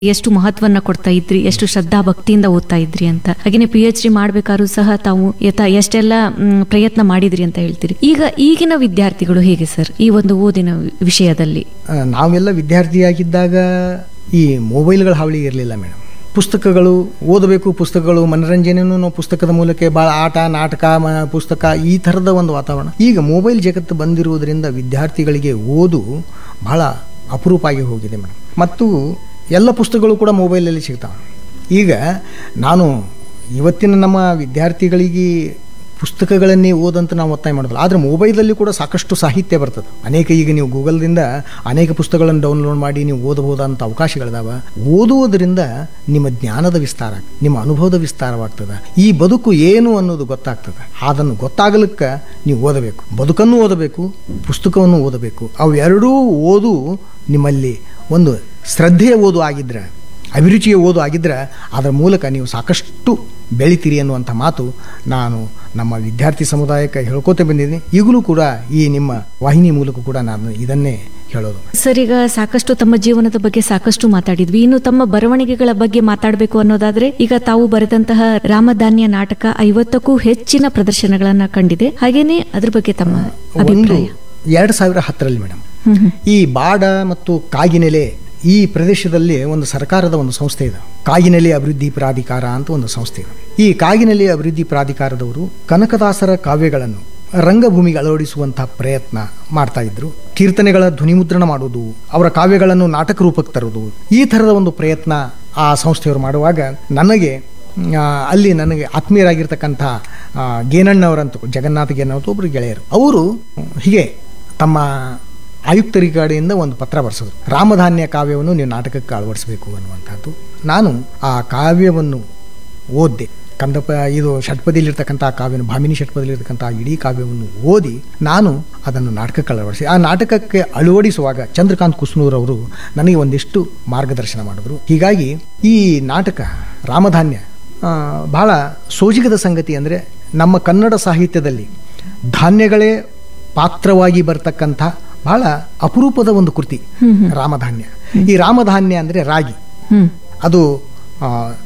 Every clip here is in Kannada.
ಎಷ್ಟು ಮಹತ್ವನ್ನ ಕೊಡ್ತಾ ಇದ್ರಿ ಎಷ್ಟು ಶ್ರದ್ಧಾ ಭಕ್ತಿಯಿಂದ ಓದ್ತಾ ಇದ್ರಿ ಅಂತ ಹಾಗೇನೆ ಪಿ ಎಚ್ ಡಿ ಮಾಡ್ಬೇಕಾದ್ರೂ ಸಹ ತಾವು ಯಥ ಎಷ್ಟೆಲ್ಲ ಮ್, ಪ್ರಯತ್ನ ಮಾಡಿದ್ರಿ ಅಂತ ಹೇಳ್ತೀರಿ ಈಗ ಈಗಿನ ವಿದ್ಯಾರ್ಥಿಗಳು ಹೇಗೆ ಸರ್ ಈ ಒಂದು ಓದಿನ ವಿಷಯದಲ್ಲಿ ಆ, ನಾವೆಲ್ಲ ವಿದ್ಯಾರ್ಥಿಯಾಗಿದ್ದಾಗ ಈ ಮೊಬೈಲ್ಗಳ ಹಾವಳಿ ಇರಲಿಲ್ಲ ಮೇಡಮ್ ಪುಸ್ತಕಗಳು ಓದಬೇಕು ಪುಸ್ತಕಗಳು ಮನರಂಜನೆಯನ್ನು ನಾವು ಪುಸ್ತಕದ ಮೂಲಕ ಭಾಳ ಆಟ ನಾಟಕ ಮ- ಪುಸ್ತಕ ಈ ಥರದ ಒಂದು ವಾತಾವರಣ ಈಗ ಮೊಬೈಲ್ ಜಗತ್ತು ಬಂದಿರುವುದರಿಂದ ವಿದ್ಯಾರ್ಥಿಗಳಿಗೆ ಓದು ಬಹಳ ಅಪರೂಪ ಆಗಿ ಹೋಗಿದೆ ಮೇಡಮ್ ಮತ್ತು ಎಲ್ಲ ಪುಸ್ತಕಗಳು ಕೂಡ ಮೊಬೈಲಲ್ಲಿ ಸಿಗ್ತಾವೆ ಈಗ ನಾನು ಇವತ್ತಿನ ನಮ್ಮ ವಿದ್ಯಾರ್ಥಿಗಳಿಗೆ ಪುಸ್ತಕಗಳನ್ನೇ ಓದಂತ ನಾವು ಒತ್ತಾಯ ಮಾಡೋದಿಲ್ಲ ಆದರೆ ಮೊಬೈಲಲ್ಲಿ ಕೂಡ ಸಾಕಷ್ಟು ಸಾಹಿತ್ಯ ಬರ್ತದೆ ಅನೇಕ ಈಗ ನೀವು ಗೂಗಲ್ದಿಂದ ಅನೇಕ ಪುಸ್ತಕಗಳನ್ನು ಡೌನ್ಲೋಡ್ ಮಾಡಿ ನೀವು ಓದಬಹುದಂಥ ಅವಕಾಶಗಳಿದಾವೆ ಓದುವುದರಿಂದ ನಿಮ್ಮ ಜ್ಞಾನದ ವಿಸ್ತಾರ ನಿಮ್ಮ ಅನುಭವದ ವಿಸ್ತಾರವಾಗ್ತದೆ ಈ ಬದುಕು ಏನು ಅನ್ನೋದು ಗೊತ್ತಾಗ್ತದೆ ಅದನ್ನು ಗೊತ್ತಾಗಲಿಕ್ಕೆ ನೀವು ಓದಬೇಕು ಬದುಕನ್ನು ಓದಬೇಕು ಪುಸ್ತಕವನ್ನು ಓದಬೇಕು ಅವೆರಡೂ ಓದು ನಿಮ್ಮಲ್ಲಿ ಒಂದು ಶ್ರದ್ಧೆಯ ಓದು ಆಗಿದ್ರೆ ಅಭಿರುಚಿಯ ಓದು ಆಗಿದ್ದರೆ ಅದರ ಮೂಲಕ ನೀವು ಸಾಕಷ್ಟು ಬೆಳಿತೀರಿ ಅನ್ನುವಂಥ ಮಾತು ನಾನು ನಮ್ಮ ವಿದ್ಯಾರ್ಥಿ ಸಮುದಾಯಕ್ಕೆ ಹೇಳ್ಕೋತ ಬಂದಿದ್ದೀನಿ ಈಗಲೂ ಕೂಡ ಈ ನಿಮ್ಮ ವಾಹಿನಿ ಮೂಲಕ ಕೂಡ ನಾನು ಇದನ್ನೇ ಹೇಳೋದು ಸರ್ ಈಗ ಸಾಕಷ್ಟು ತಮ್ಮ ಜೀವನದ ಬಗ್ಗೆ ಸಾಕಷ್ಟು ಮಾತಾಡಿದ್ವಿ ಇನ್ನು ತಮ್ಮ ಬರವಣಿಗೆಗಳ ಬಗ್ಗೆ ಮಾತಾಡಬೇಕು ಅನ್ನೋದಾದ್ರೆ ಈಗ ತಾವು ಬರೆದಂತಹ ರಾಮಧಾನ್ಯ ನಾಟಕ ಐವತ್ತಕ್ಕೂ ಹೆಚ್ಚಿನ ಪ್ರದರ್ಶನಗಳನ್ನ ಕಂಡಿದೆ ಹಾಗೇನೆ ಅದ್ರ ಬಗ್ಗೆ ತಮ್ಮ ಒಂದು ಅಭಿಪ್ರಾಯ ಎರಡು ಸಾವಿರ ಹತ್ತರಲ್ಲಿ ಮೇಡಮ್ ಹ್ಮ್ ಹ್ಮ್. ಈ ಬಾಡ ಮತ್ತು ಕಾಗಿನೆಲೆ ಈ ಪ್ರದೇಶದಲ್ಲಿ ಒಂದು ಸರ್ಕಾರದ ಒಂದು ಸಂಸ್ಥೆ ಇದೆ ಕಾಗಿನೆಲೆ ಅಭಿವೃದ್ಧಿ ಪ್ರಾಧಿಕಾರ ಅಂತ ಒಂದು ಸಂಸ್ಥೆ ಇದೆ ಈ ಕಾಗಿನೆಲೆ ಅಭಿವೃದ್ಧಿ ಪ್ರಾಧಿಕಾರದವರು ಕನಕದಾಸರ ಕಾವ್ಯಗಳನ್ನು ರಂಗಭೂಮಿಗೆ ಅಳವಡಿಸುವಂತಹ ಪ್ರಯತ್ನ ಮಾಡ್ತಾ ಇದ್ರು ಕೀರ್ತನೆಗಳ ಧ್ವನಿಮುದ್ರಣ ಮಾಡುವುದು ಅವರ ಕಾವ್ಯಗಳನ್ನು ನಾಟಕ ರೂಪಕ್ಕೆ ತರುವುದು ಈ ಥರದ ಒಂದು ಪ್ರಯತ್ನ ಆ ಸಂಸ್ಥೆಯವರು ಮಾಡುವಾಗ ನನಗೆ ಆ, ಅಲ್ಲಿ ನನಗೆ ಆತ್ಮೀಯರಾಗಿರ್ತಕ್ಕಂಥ ಆ, ಗೇನಣ್ಣವರಂತ ಜಗನ್ನಾಥ ಗೇನವ್ರ ಒಬ್ಬರು ಗೆಳೆಯರು ಅವರು ಹೀಗೆ ತಮ್ಮ ಆಯುಕ್ತರ ಕಡೆಯಿಂದ ಒಂದು ಪತ್ರ ಬರೆಸಿದ್ರು ರಾಮಧಾನ್ಯ ಕಾವ್ಯವನ್ನು ನೀವು ನಾಟಕಕ್ಕೆ ಅಳವಡಿಸಬೇಕು ಅನ್ನುವಂಥದ್ದು ನಾನು ಆ ಕಾವ್ಯವನ್ನು ಓದಿದೆ ಕಂದಪ ಇದು ಷಟ್ಪದಿಲಿರ್ತಕ್ಕಂಥ ಆ ಕಾವ್ಯವನ್ನು ಭಾಮಿನಿ ಷಟ್ಪದಿಲಿರ್ತಕ್ಕಂಥ ಆ ಇಡೀ ಕಾವ್ಯವನ್ನು ಓದಿ ನಾನು ಅದನ್ನು ನಾಟಕಕ್ಕೆ ಅಳವಡಿಸಿ ಆ ನಾಟಕಕ್ಕೆ ಅಳವಡಿಸುವಾಗ ಚಂದ್ರಕಾಂತ್ ಕುಸ್ನೂರ್ ಅವರು ನನಗೆ ಒಂದಿಷ್ಟು ಮಾರ್ಗದರ್ಶನ ಮಾಡಿದ್ರು ಹೀಗಾಗಿ ಈ ನಾಟಕ ರಾಮಧಾನ್ಯ ಆ, ಬಹಳ ಸೋಜಿಗದ ಸಂಗತಿ ಅಂದರೆ ನಮ್ಮ ಕನ್ನಡ ಸಾಹಿತ್ಯದಲ್ಲಿ ಧಾನ್ಯಗಳೇ ಪಾತ್ರವಾಗಿ ಬರ್ತಕ್ಕಂಥ ಬಹಳ ಅಪರೂಪದ ಒಂದು ಕೃತಿ ರಾಮಧಾನ್ಯ ಈ ರಾಮಧಾನ್ಯ ಅಂದರೆ ರಾಗಿ ಹ್ಮ್ ಅದು ಆ,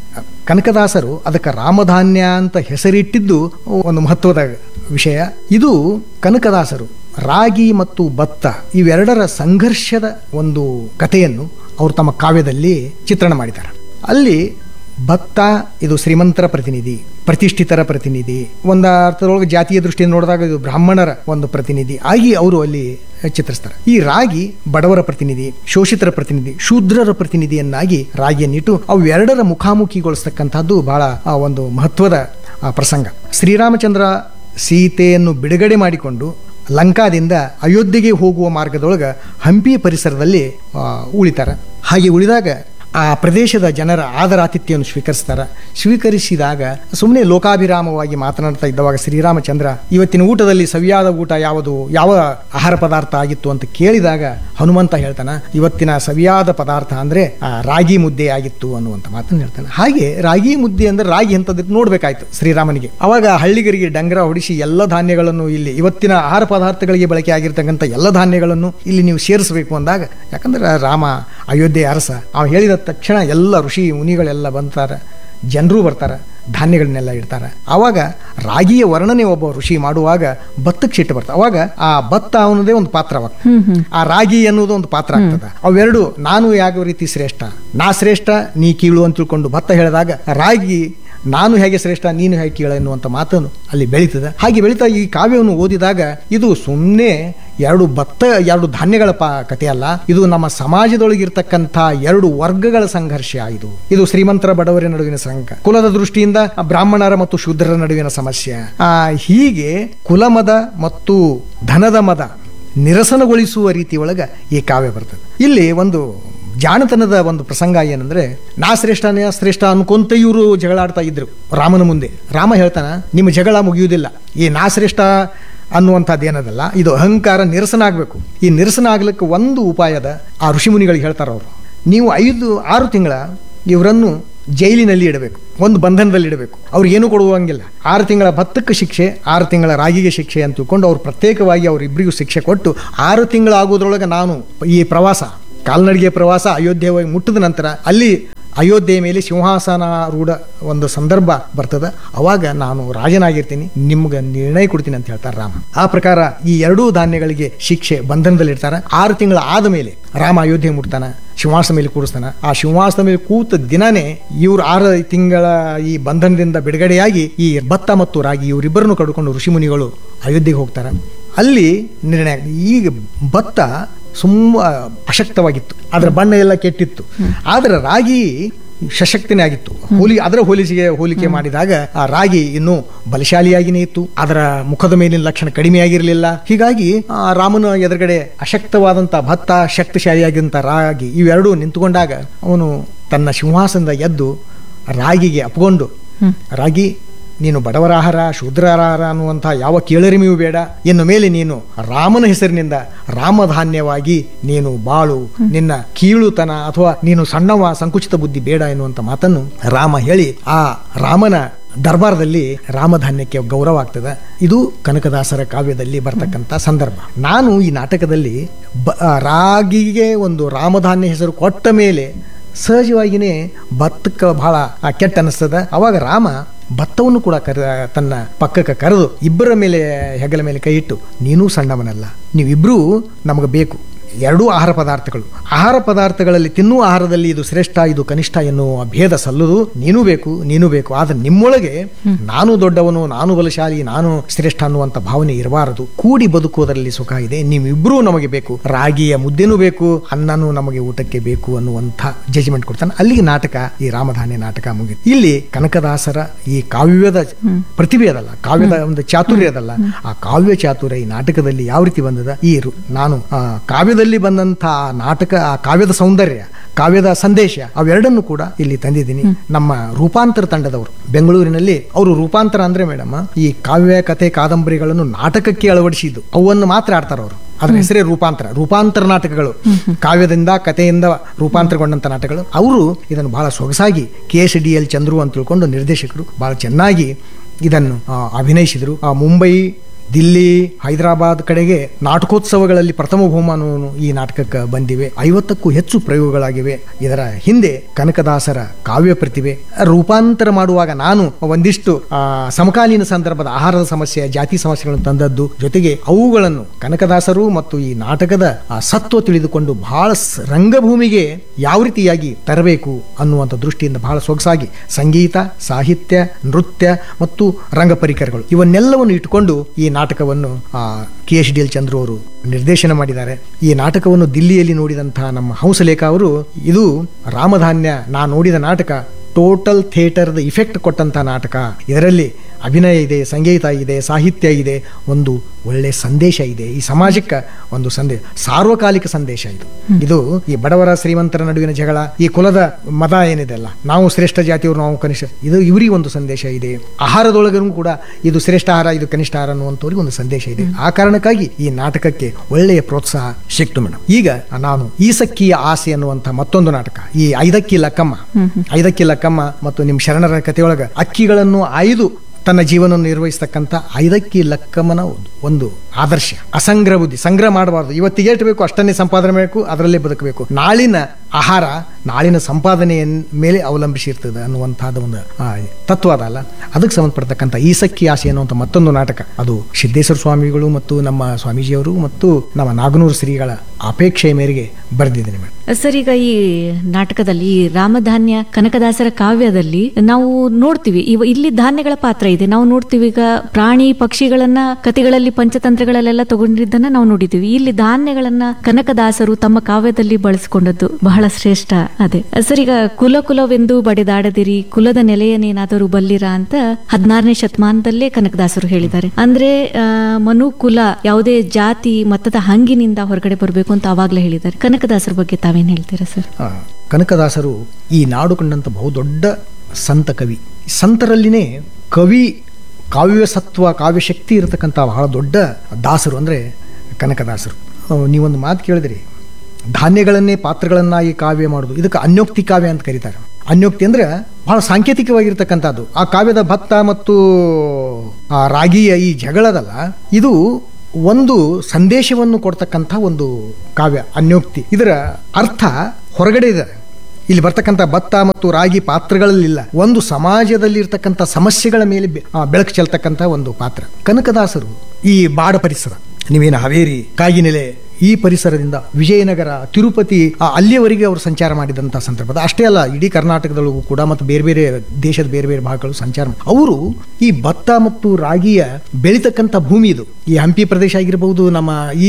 ಕನಕದಾಸರು ಅದಕ್ಕೆ ರಾಮಧಾನ್ಯ ಅಂತ ಹೆಸರಿಟ್ಟಿದ್ದು ಒಂದು ಮಹತ್ವದ ವಿಷಯ ಇದು ಕನಕದಾಸರು ರಾಗಿ ಮತ್ತು ಭತ್ತ ಇವೆರಡರ ಸಂಘರ್ಷದ ಒಂದು ಕಥೆಯನ್ನು ಅವರು ತಮ್ಮ ಕಾವ್ಯದಲ್ಲಿ ಚಿತ್ರಣ ಮಾಡಿದ್ದಾರೆ ಅಲ್ಲಿ ಭತ್ತ ಇದು ಶ್ರೀಮಂತರ ಪ್ರತಿನಿಧಿ ಪ್ರತಿಷ್ಠಿತರ ಪ್ರತಿನಿಧಿ ಒಂದು ಅರ್ಥದೊಳಗೆ ಜಾತಿಯ ದೃಷ್ಟಿಯಿಂದ ನೋಡಿದಾಗ ಇದು ಬ್ರಾಹ್ಮಣರ ಒಂದು ಪ್ರತಿನಿಧಿ ಆಗಿ ಅವರು ಅಲ್ಲಿ ಚಿತ್ರಿಸ್ತಾರೆ ಈ ರಾಗಿ ಬಡವರ ಪ್ರತಿನಿಧಿ ಶೋಷಿತರ ಪ್ರತಿನಿಧಿ ಶೂದ್ರರ ಪ್ರತಿನಿಧಿಯನ್ನಾಗಿ ರಾಗಿಯನ್ನಿಟ್ಟು ಅವೆರಡರ ಮುಖಾಮುಖಿಗೊಳಿಸ್ತಕ್ಕಂಥದ್ದು ಬಹಳ ಆ, ಒಂದು ಮಹತ್ವದ ಆ, ಪ್ರಸಂಗ ಶ್ರೀರಾಮಚಂದ್ರ ಸೀತೆಯನ್ನು ಬಿಡುಗಡೆ ಮಾಡಿಕೊಂಡು ಲಂಕಾದಿಂದ ಅಯೋಧ್ಯೆಗೆ ಹೋಗುವ ಮಾರ್ಗದೊಳಗೆ ಹಂಪಿ ಪರಿಸರದಲ್ಲಿ ಆ, ಉಳಿತಾರೆ ಹಾಗೆ ಉಳಿದಾಗ ಆ ಪ್ರದೇಶದ ಜನರ ಆದರಾತಿಥ್ಯವನ್ನು ಸ್ವೀಕರಿಸ್ತಾರೆ ಸ್ವೀಕರಿಸಿದಾಗ ಸುಮ್ಮನೆ ಲೋಕಾಭಿರಾಮವಾಗಿ ಮಾತನಾಡ್ತಾ ಇದ್ದವಾಗ ಶ್ರೀರಾಮಚಂದ್ರ ಇವತ್ತಿನ ಊಟದಲ್ಲಿ ಸವಿಯಾದ ಊಟ ಯಾವುದು ಯಾವ ಆಹಾರ ಪದಾರ್ಥ ಆಗಿತ್ತು ಅಂತ ಕೇಳಿದಾಗ ಹನುಮಂತ ಹೇಳ್ತಾನೆ ಇವತ್ತಿನ ಸವಿಯಾದ ಪದಾರ್ಥ ಅಂದ್ರೆ ಆ, ರಾಗಿ ಮುದ್ದೆ ಆಗಿತ್ತು ಅನ್ನುವಂಥ ಮಾತನ್ನು ಹೇಳ್ತಾನೆ ಹಾಗೆ ರಾಗಿ ಮುದ್ದೆ ಅಂದ್ರೆ ರಾಗಿ ಅಂತದಕ್ಕೆ ನೋಡ್ಬೇಕಾಯ್ತು ಶ್ರೀರಾಮನಿಗೆ ಅವಾಗ ಹಳ್ಳಿಗರಿಗೆ ಡಂಗರ ಹೊಡಿಸಿ ಎಲ್ಲ ಧಾನ್ಯಗಳನ್ನು ಇಲ್ಲಿ ಇವತ್ತಿನ ಆಹಾರ ಪದಾರ್ಥಗಳಿಗೆ ಬಳಕೆ ಆಗಿರ್ತಕ್ಕಂಥ ಎಲ್ಲ ಧಾನ್ಯಗಳನ್ನು ಇಲ್ಲಿ ನೀವು ಸೇರಿಸಬೇಕು ಅಂದಾಗ ಯಾಕಂದ್ರೆ ರಾಮ ಅಯೋಧ್ಯೆ ಅರಸ ಅವ ಹೇಳಿದ ತಕ್ಷಣ ಎಲ್ಲ ಋಷಿ ಮುನಿಗಳೆಲ್ಲ ಬಂತಾರೆ ಜನರು ಬರ್ತಾರೆ ಧಾನ್ಯಗಳನ್ನೆಲ್ಲ ಇಡ್ತಾರೆ ಆವಾಗ ರಾಗಿಯ ವರ್ಣನೆ ಒಬ್ಬ ಋಷಿ ಮಾಡುವಾಗ ಭತ್ತಕ್ಕೆ ಸಿಟ್ಟು ಬರ್ತದೆ ಅವಾಗ ಆ ಭತ್ತ ಅನ್ನೋದೇ ಒಂದು ಪಾತ್ರವಾಗ್ತದೆ ಆ ರಾಗಿ ಅನ್ನೋದು ಒಂದು ಪಾತ್ರ ಆಗ್ತದೆ ಅವೆರಡು ನಾನು ಯಾವ ರೀತಿ ಶ್ರೇಷ್ಠ ನಾ ಶ್ರೇಷ್ಠ ನೀ ಕೀಳು ಅಂತ ತಿಳ್ಕೊಂಡು ಭತ್ತ ಹೇಳಿದಾಗ ರಾಗಿ ನಾನು ಹೇಗೆ ಶ್ರೇಷ್ಠ ನೀನು ಹೇಗೆ ಕೀಳ ಎನ್ನುವಂಥ ಮಾತನ್ನು ಅಲ್ಲಿ ಬೆಳೀತದೆ ಹಾಗೆ ಬೆಳೀತಾ ಈ ಕಾವ್ಯವನ್ನು ಓದಿದಾಗ ಇದು ಸುಮ್ಮನೆ ಎರಡು ಭತ್ತ ಎರಡು ಧಾನ್ಯಗಳ ಪ ಕಥೆ ಅಲ್ಲ ಇದು ನಮ್ಮ ಸಮಾಜದೊಳಗಿರ್ತಕ್ಕಂಥ ಎರಡು ವರ್ಗಗಳ ಸಂಘರ್ಷ ಇದು ಇದು ಶ್ರೀಮಂತರ ಬಡವರ ನಡುವಿನ ಸಂಘ ಕುಲದ ದೃಷ್ಟಿಯಿಂದ ಬ್ರಾಹ್ಮಣರ ಮತ್ತು ಶೂದ್ರರ ನಡುವಿನ ಸಮಸ್ಯೆ ಆ ಹೀಗೆ ಕುಲಮದ ಮತ್ತು ಧನದ ಮದ ನಿರಸನಗೊಳಿಸುವ ರೀತಿ ಒಳಗ ಈ ಕಾವ್ಯ ಬರ್ತದೆ ಇಲ್ಲಿ ಒಂದು ಜಾಣತನದ ಒಂದು ಪ್ರಸಂಗ ಏನಂದ್ರೆ ನಾ ಶ್ರೇಷ್ಠ ನಾ ಶ್ರೇಷ್ಠ ಅನ್ಕೊಂತ ಇವರು ಜಗಳಾಡ್ತಾ ಇದ್ರು ರಾಮನ ಮುಂದೆ ರಾಮ ಹೇಳ್ತಾನ ನಿಮ್ಮ ಜಗಳ ಮುಗಿಯುವುದಿಲ್ಲ ಈ ನಾ ಶ್ರೇಷ್ಠ ಅನ್ನುವಂಥದ್ದು ಏನದಲ್ಲ ಇದು ಅಹಂಕಾರ ನಿರಸನ ಆಗಬೇಕು ಈ ನಿರಸನ ಆಗ್ಲಿಕ್ಕೆ ಒಂದು ಉಪಾಯದ ಆ ಋಷಿಮುನಿಗಳಿಗೆ ಹೇಳ್ತಾರೆ ಅವರು ನೀವು ಐದು ಆರು ತಿಂಗಳ ಇವರನ್ನು ಜೈಲಿನಲ್ಲಿ ಇಡಬೇಕು ಒಂದು ಬಂಧನದಲ್ಲಿ ಇಡಬೇಕು ಅವ್ರು ಏನೂ ಕೊಡುವಂಗಿಲ್ಲ ಆರು ತಿಂಗಳ ಭತ್ತಕ್ಕೆ ಶಿಕ್ಷೆ ಆರು ತಿಂಗಳ ರಾಗಿಗೆ ಶಿಕ್ಷೆ ಅಂತ ತಿಳ್ಕೊಂಡು ಅವ್ರು ಪ್ರತ್ಯೇಕವಾಗಿ ಅವರಿಬ್ಬರಿಗೂ ಶಿಕ್ಷೆ ಕೊಟ್ಟು ಆರು ತಿಂಗಳಾಗೋದ್ರೊಳಗೆ ನಾನು ಈ ಪ್ರವಾಸ ಕಾಲ್ನಡಿಗೆ ಪ್ರವಾಸ ಅಯೋಧ್ಯೆ ಹೋಗಿ ಮುಟ್ಟಿದ ನಂತರ ಅಲ್ಲಿ ಅಯೋಧ್ಯೆ ಮೇಲೆ ಸಿಂಹಾಸನ ರೂಢ ಒಂದು ಸಂದರ್ಭ ಬರ್ತದ ಅವಾಗ ನಾನು ರಾಜನಾಗಿರ್ತೀನಿ ನಿಮ್ಗೆ ನಿರ್ಣಯ ಕೊಡ್ತೀನಿ ಅಂತ ಹೇಳ್ತಾರೆ ರಾಮ ಆ ಪ್ರಕಾರ ಈ ಎರಡೂ ಧಾನ್ಯಗಳಿಗೆ ಶಿಕ್ಷೆ ಬಂಧನದಲ್ಲಿರ್ತಾರೆ ಆರು ತಿಂಗಳ ಆದ ಮೇಲೆ ರಾಮ ಅಯೋಧ್ಯೆ ಮುಟ್ತಾನ ಸಿಂಹಾಸನ ಮೇಲೆ ಕೂರಿಸ್ತಾನ ಆ ಸಿಂಹಾಸನ ಮೇಲೆ ಕೂತ ದಿನನೇ ಇವ್ರು ಆರು ತಿಂಗಳ ಈ ಬಂಧನದಿಂದ ಬಿಡುಗಡೆಯಾಗಿ ಈ ಭತ್ತ ಮತ್ತು ರಾಗಿ ಇವರಿಬ್ಬರನ್ನು ಕಡ್ಕೊಂಡು ಋಷಿಮುನಿಗಳು ಅಯೋಧ್ಯೆಗೆ ಹೋಗ್ತಾರೆ ಅಲ್ಲಿ ನಿರ್ಣಯ ಈಗ ಭತ್ತ ತುಂಬ ಅಶಕ್ತವಾಗಿತ್ತು ಅದರ ಬಣ್ಣ ಎಲ್ಲ ಕೆಟ್ಟಿತ್ತು ಆದರೆ ರಾಗಿ ಸಶಕ್ತನೇ ಆಗಿತ್ತು ಹೋಲಿ ಅದರ ಹೋಲಿಸಿಗೆ ಹೋಲಿಕೆ ಮಾಡಿದಾಗ ಆ ರಾಗಿ ಇನ್ನೂ ಬಲಶಾಲಿಯಾಗಿನೇ ಇತ್ತು ಅದರ ಮುಖದ ಮೇಲಿನ ಲಕ್ಷಣ ಕಡಿಮೆ ಆಗಿರಲಿಲ್ಲ ಹೀಗಾಗಿ ಆ ರಾಮನ ಎದುರುಗಡೆ ಅಶಕ್ತವಾದಂಥ ಭತ್ತ ಶಕ್ತಿಶಾಲಿಯಾಗಿದ್ದಂಥ ರಾಗಿ ಇವೆರಡೂ ನಿಂತುಕೊಂಡಾಗ ಅವನು ತನ್ನ ಸಿಂಹಾಸನದ ಎದ್ದು ರಾಗಿಗೆ ಅಪ್ಕೊಂಡು ರಾಗಿ ನೀನು ಬಡವರ ಆಹಾರ ಶೂದ್ರ ಆಹಾರ ಅನ್ನುವಂಥ ಯಾವ ಕೀಳರಿಮೆಯೂ ಬೇಡ ಇನ್ನು ಮೇಲೆ ನೀನು ರಾಮನ ಹೆಸರಿನಿಂದ ರಾಮಧಾನ್ಯವಾಗಿ ನೀನು ಬಾಳು ನಿನ್ನ ಕೀಳುತನ ಅಥವಾ ನೀನು ಸಣ್ಣವ ಸಂಕುಚಿತ ಬುದ್ಧಿ ಬೇಡ ಎನ್ನುವಂಥ ಮಾತನ್ನು ರಾಮ ಹೇಳಿ ಆ ರಾಮನ ದರ್ಬಾರದಲ್ಲಿ ರಾಮಧಾನ್ಯಕ್ಕೆ ಗೌರವ ಆಗ್ತದೆ ಇದು ಕನಕದಾಸರ ಕಾವ್ಯದಲ್ಲಿ ಬರ್ತಕ್ಕಂಥ ಸಂದರ್ಭ ನಾನು ಈ ನಾಟಕದಲ್ಲಿ ಬ ರಾಗಿಗೆ ಒಂದು ರಾಮಧಾನ್ಯ ಹೆಸರು ಕೊಟ್ಟ ಮೇಲೆ ಸಹಜವಾಗಿಯೇ ಭತ್ತಕ್ಕೆ ಬಹಳ ಆ, ಕೆಟ್ಟ ಅನಿಸ್ತದ ಅವಾಗ ರಾಮ ಭತ್ತವನ್ನು ಕೂಡ ಕರ ತನ್ನ ಪಕ್ಕಕ್ಕೆ ಕರೆದು ಇಬ್ಬರ ಮೇಲೆ ಹೆಗಲ ಮೇಲೆ ಕೈ ಇಟ್ಟು ನೀನೂ ಸಣ್ಣವನಲ್ಲ ನೀವಿಬ್ಬರೂ ನಮಗೆ ಬೇಕು ಎರಡೂ ಆಹಾರ ಪದಾರ್ಥಗಳು ಆಹಾರ ಪದಾರ್ಥಗಳಲ್ಲಿ ತಿನ್ನುವ ಆಹಾರದಲ್ಲಿ ಇದು ಶ್ರೇಷ್ಠ ಇದು ಕನಿಷ್ಠ ಎನ್ನುವ ಭೇದ ಸಲ್ಲದು ನೀನು ಬೇಕು ನೀನು ಬೇಕು ಆದರೆ ನಿಮ್ಮೊಳಗೆ ನಾನು ದೊಡ್ಡವನು ನಾನು ಬಲಶಾಲಿ ನಾನು ಶ್ರೇಷ್ಠ ಅನ್ನುವಂಥ ಭಾವನೆ ಇರಬಾರದು ಕೂಡಿ ಬದುಕುವುದರಲ್ಲಿ ಸುಖ ಇದೆ ನೀವಿಬ್ಬರೂ ನಮಗೆ ಬೇಕು ರಾಗಿಯ ಮುದ್ದೆನೂ ಬೇಕು ಅನ್ನನೂ ನಮಗೆ ಊಟಕ್ಕೆ ಬೇಕು ಅನ್ನುವಂಥ ಜಜ್ಮೆಂಟ್ ಕೊಡ್ತಾನೆ ಅಲ್ಲಿಗೆ ನಾಟಕ ಈ ರಾಮಧಾನ್ಯ ನಾಟಕ ಮುಗಿತು ಇಲ್ಲಿ ಕನಕದಾಸರ ಈ ಕಾವ್ಯದ ಪ್ರತಿಭೆ ಅದಲ್ಲ ಕಾವ್ಯದ ಒಂದು ಚಾತುರ್ಯ ಅದಲ್ಲ ಆ ಕಾವ್ಯ ಚಾತುರ್ಯ ಈ ನಾಟಕದಲ್ಲಿ ಯಾವ ರೀತಿ ಬಂದದ ಈ ರು- ನಾನು ಆ, ಕಾವ್ಯದಲ್ಲಿ ಬಂದಂಥ ಆ ನಾಟಕ ಆ ಕಾವ್ಯದ ಸೌಂದರ್ಯ ಕಾವ್ಯದ ಸಂದೇಶ ಅವೆರಡನ್ನು ಕೂಡ ಇಲ್ಲಿ ತಂದಿದ್ದೀನಿ ನಮ್ಮ ರೂಪಾಂತರ ತಂಡದವರು ಬೆಂಗಳೂರಿನಲ್ಲಿ ಅವರು ರೂಪಾಂತರ ಅಂದ್ರೆ ಮೇಡಮ್ ಈ ಕಾವ್ಯ ಕಥೆ ಕಾದಂಬರಿಗಳನ್ನು ನಾಟಕಕ್ಕೆ ಅಳವಡಿಸಿದ್ದು ಅವನ್ನು ಮಾತ್ರ ಆಡ್ತಾರೆ ಅವರು ಅದರ ಹೆಸರೇ ರೂಪಾಂತರ ರೂಪಾಂತರ ನಾಟಕಗಳು ಕಾವ್ಯದಿಂದ ಕಥೆಯಿಂದ ರೂಪಾಂತರಗೊಂಡಂತ ನಾಟಕಗಳು ಅವರು ಇದನ್ನು ಬಹಳ ಸೊಗಸಾಗಿ K S D L Chandru ಅಂತ ತಿಳ್ಕೊಂಡು ನಿರ್ದೇಶಕರು ಬಹಳ ಚೆನ್ನಾಗಿ ಇದನ್ನು ಆ, ಅಭಿನಯಿಸಿದರು ಆ ಮುಂಬೈ ದಿಲ್ಲಿ ಹೈದರಾಬಾದ್ ಕಡೆಗೆ ನಾಟಕೋತ್ಸವಗಳಲ್ಲಿ ಪ್ರಥಮ ಬಹುಮಾನವನ್ನು ಈ ನಾಟಕಕ್ಕೆ ಬಂದಿವೆ ಐವತ್ತಕ್ಕೂ ಹೆಚ್ಚು ಪ್ರಯೋಗಗಳಾಗಿವೆ ಇದರ ಹಿಂದೆ ಕನಕದಾಸರ ಕಾವ್ಯ ಪ್ರತಿಭೆ ರೂಪಾಂತರ ಮಾಡುವಾಗ ನಾನು ಒಂದಿಷ್ಟು ಆ, ಸಮಕಾಲೀನ ಸಂದರ್ಭದ ಆಹಾರದ ಸಮಸ್ಯೆ ಜಾತಿ ಸಮಸ್ಯೆಗಳನ್ನು ತಂದದ್ದು ಜೊತೆಗೆ ಅವುಗಳನ್ನು ಕನಕದಾಸರು ಮತ್ತು ಈ ನಾಟಕದ ಆ, ಸತ್ವ ತಿಳಿದುಕೊಂಡು ಬಹಳ ಸ್- ರಂಗಭೂಮಿಗೆ ಯಾವ ರೀತಿಯಾಗಿ ತರಬೇಕು ಅನ್ನುವಂಥ ದೃಷ್ಟಿಯಿಂದ ಬಹಳ ಸೊಗಸಾಗಿ ಸಂಗೀತ ಸಾಹಿತ್ಯ ನೃತ್ಯ ಮತ್ತು ರಂಗ ಪರಿಕರಗಳು ಇವನ್ನೆಲ್ಲವನ್ನು ಇಟ್ಟುಕೊಂಡು ಈ ನಾಟಕವನ್ನು K S D L Chandru ಅವರು ನಿರ್ದೇಶನ ಮಾಡಿದ್ದಾರೆ ಈ ನಾಟಕವನ್ನು ದಿಲ್ಲಿಯಲ್ಲಿ ನೋಡಿದಂತಹ ನಮ್ಮ ಹಂಸಲೇಖ ಅವರು ಇದು ರಾಮಧಾನ್ಯ ನಾ ನೋಡಿದ ನಾಟಕ ಟೋಟಲ್ ಥಿಯೇಟರ್ದ ಇಫೆಕ್ಟ್ ಕೊಟ್ಟಂತಹ ನಾಟಕ ಇದರಲ್ಲಿ ಅಭಿನಯ ಇದೆ ಸಂಗೀತ ಇದೆ ಸಾಹಿತ್ಯ ಇದೆ ಒಂದು ಒಳ್ಳೆ ಸಂದೇಶ ಇದೆ ಈ ಸಮಾಜಕ್ಕೆ ಒಂದು ಸಂದೇಶ ಸಾರ್ವಕಾಲಿಕ ಸಂದೇಶ ಇದು ಇದು ಈ ಬಡವರ ಶ್ರೀಮಂತರ ನಡುವಿನ ಜಗಳ ಈ ಕುಲದ ಮತ ಏನಿದೆ ಅಲ್ಲ ನಾವು ಶ್ರೇಷ್ಠ ಜಾತಿಯವರು ನಾವು ಕನಿಷ್ಠ ಇದು ಇವರಿಗೆ ಒಂದು ಸಂದೇಶ ಇದೆ ಆಹಾರದೊಳಗೂ ಕೂಡ ಇದು ಶ್ರೇಷ್ಠ ಆಹಾರ ಇದು ಕನಿಷ್ಠ ಆಹಾರ ಅನ್ನುವಂಥವ್ರಿಗೆ ಒಂದು ಸಂದೇಶ ಇದೆ ಆ ಕಾರಣಕ್ಕಾಗಿ ಈ ನಾಟಕಕ್ಕೆ ಒಳ್ಳೆಯ ಪ್ರೋತ್ಸಾಹ ಸಿಕ್ತು ಮೇಡಮ್ ಈಗ ನಾನು ಈ ಸಕ್ಕಿಯ ಆಸೆ ಅನ್ನುವಂಥ ಮತ್ತೊಂದು ನಾಟಕ ಈ ಐದಕ್ಕಿ ಲಕ್ಕಮ್ಮ ಐದಕ್ಕಿ ಲಕ್ಕಮ್ಮ ಮತ್ತು ನಿಮ್ಮ ಶರಣರ ಕಥೆಯೊಳಗ ಅಕ್ಕಿಗಳನ್ನು ಆಯ್ದು ತನ್ನ ಜೀವನವನ್ನು ನಿರ್ವಹಿಸ್ತಕ್ಕಂಥ ಐದಕ್ಕಿ ಲಕ್ಕಮ್ಮನ ಒಂದು- ಒಂದು ಆದರ್ಶ ಅಸಂಗ್ರಹ ಬುದ್ಧಿ ಸಂಗ್ರಹ ಮಾಡಬಾರ್ದು ಇವತ್ತಿಗೆ ಎಷ್ಟು ಬೇಕು ಅಷ್ಟನ್ನೇ ಸಂಪಾದನೆ ಮಾಡಬೇಕು ಅದರಲ್ಲೇ ಬದುಕಬೇಕು ನಾಳಿನ ಆಹಾರ ನಾಳಿನ ಸಂಪಾದನೆಯ ಮೇಲೆ ಅವಲಂಬಿಸಿರ್ತದೆ ಅನ್ನುವಂಥದ್ದು ಒಂದು ಆ, ತತ್ವ ಅದಲ್ಲ ಅದಕ್ಕೆ ಸಂಬಂಧಪಡ್ತಕ್ಕಂಥ ಈ ಸಕ್ಕಿ ಆಸೆ ಅನ್ನುವಂಥ ಮತ್ತೊಂದು ನಾಟಕ ಅದು ಸಿದ್ದೇಶ್ವರ ಸ್ವಾಮಿಗಳು ಮತ್ತು ನಮ್ಮ ಸ್ವಾಮೀಜಿಯವರು ಮತ್ತು ನಮ್ಮ ನಾಗನೂರು ಶ್ರೀಗಳ ಅಪೇಕ್ಷೆಯ ಮೇರೆಗೆ ಬರೆದಿದ್ದೀನಿ ಮೇಡಮ್ ಸರ್ ಈಗ ಈ ನಾಟಕದಲ್ಲಿ ಈ ರಾಮಧಾನ್ಯ ಕನಕದಾಸರ ಕಾವ್ಯದಲ್ಲಿ ನಾವು ನೋಡ್ತೀವಿ ಇವ ಇಲ್ಲಿ ಧಾನ್ಯಗಳ ಪಾತ್ರ ಇದೆ ನಾವು ನೋಡ್ತೀವಿ ಈಗ ಪ್ರಾಣಿ ಪಕ್ಷಿಗಳನ್ನ ಕಥೆಗಳಲ್ಲಿ ಪಂಚತಂತ್ರಗಳಲ್ಲೆಲ್ಲ ತಗೊಂಡಿದ್ದನ್ನ ನಾವು ನೋಡಿದ್ದೀವಿ ಇಲ್ಲಿ ಧಾನ್ಯಗಳನ್ನ ಕನಕದಾಸರು ತಮ್ಮ ಕಾವ್ಯದಲ್ಲಿ ಬಳಸಿಕೊಂಡದ್ದು ಬಹಳ ಶ್ರೇಷ್ಠ ಅದೇ ಸರ್ ಈಗ ಕುಲ ಕುಲವೆಂದು ಬಡಿದಾಡದಿರಿ ಕುಲದ ನೆಲೆಯನ್ನೇನಾದರೂ ಬಲ್ಲಿರ ಅಂತ ಹದಿನಾರನೇ ಶತಮಾನದಲ್ಲೇ ಕನಕದಾಸರು ಹೇಳಿದ್ದಾರೆ ಅಂದ್ರೆ ಆ, ಮನು ಕುಲ ಯಾವುದೇ ಜಾತಿ ಮತದ ಹಂಗಿನಿಂದ ಹೊರಗಡೆ ಬರಬೇಕು ಅಂತ ಅವಾಗ್ಲೇ ಹೇಳಿದ್ದಾರೆ ಕನಕದಾಸರ ಬಗ್ಗೆ ತಾವೇನ್ ಹೇಳ್ತೀರಾ ಸರ್ ಆ, ಕನಕದಾಸರು ಈ ನಾಡು ಕಂಡಂಥ ಬಹುದೊಡ್ಡ ಸಂತ ಕವಿ ಸಂತರಲ್ಲಿನೇ ಕವಿ ಕಾವ್ಯ ಸತ್ವ ಕಾವ್ಯ ಶಕ್ತಿ ಇರತಕ್ಕಂಥ ಬಹಳ ದೊಡ್ಡ ದಾಸರು ಅಂದರೆ ಕನಕದಾಸರು ಆ, ನೀವೊಂದು ಮಾತು ಕೇಳಿದ್ರಿ ಧಾನ್ಯಗಳನ್ನೇ ಪಾತ್ರಗಳನ್ನಾಗಿ ಕಾವ್ಯ ಮಾಡೋದು ಇದಕ್ಕೆ ಅನ್ಯೋಕ್ತಿ ಕಾವ್ಯ ಅಂತ ಕರೀತಾರೆ ಅನ್ಯೋಕ್ತಿ ಅಂದ್ರೆ ಬಹಳ ಸಾಂಕೇತಿಕವಾಗಿರ್ತಕ್ಕಂಥದ್ದು ಆ ಕಾವ್ಯದ ಭತ್ತ ಮತ್ತು ಆ ರಾಗಿಯ ಈ ಜಗಳದಲ್ಲ ಇದು ಒಂದು ಸಂದೇಶವನ್ನು ಕೊಡ್ತಕ್ಕಂಥ ಒಂದು ಕಾವ್ಯ ಅನ್ಯೋಕ್ತಿ ಇದರ ಅರ್ಥ ಹೊರಗಡೆ ಇದೆ ಇಲ್ಲಿ ಬರ್ತಕ್ಕಂಥ ಭತ್ತ ಮತ್ತು ರಾಗಿ ಪಾತ್ರಗಳಲ್ಲಿಲ್ಲ ಒಂದು ಸಮಾಜದಲ್ಲಿ ಇರ್ತಕ್ಕಂಥ ಸಮಸ್ಯೆಗಳ ಮೇಲೆ ಬೆ- ಆ, ಬೆಳಕು ಚೆಲ್ತಕ್ಕಂಥ ಒಂದು ಪಾತ್ರ ಕನಕದಾಸರು ಈ ಬಾಡ ಪರಿಸರ ನೀವೇನು ಹಾವೇರಿ ಕಾಗಿನೆಲೆ ಈ ಪರಿಸರದಿಂದ ವಿಜಯನಗರ ತಿರುಪತಿ ಆ, ಅಲ್ಲಿಯವರೆಗೆ ಅವರು ಸಂಚಾರ ಮಾಡಿದಂಥ ಸಂದರ್ಭದ ಅಷ್ಟೇ ಅಲ್ಲ ಇಡೀ ಕರ್ನಾಟಕದೊಳಗೂ ಕೂಡ ಮತ್ತು ಬೇರೆ ಬೇರೆ ದೇಶದ ಬೇರೆ ಬೇರೆ ಭಾಗಗಳು ಸಂಚಾರ ಮಾಡಿ ಅವರು ಈ ಭತ್ತ ಮತ್ತು ರಾಗಿಯ ಬೆಳೀತಕ್ಕಂಥ ಭೂಮಿ ಇದು ಈ ಹಂಪಿ ಪ್ರದೇಶ ಆಗಿರ್ಬೋದು ನಮ್ಮ ಈ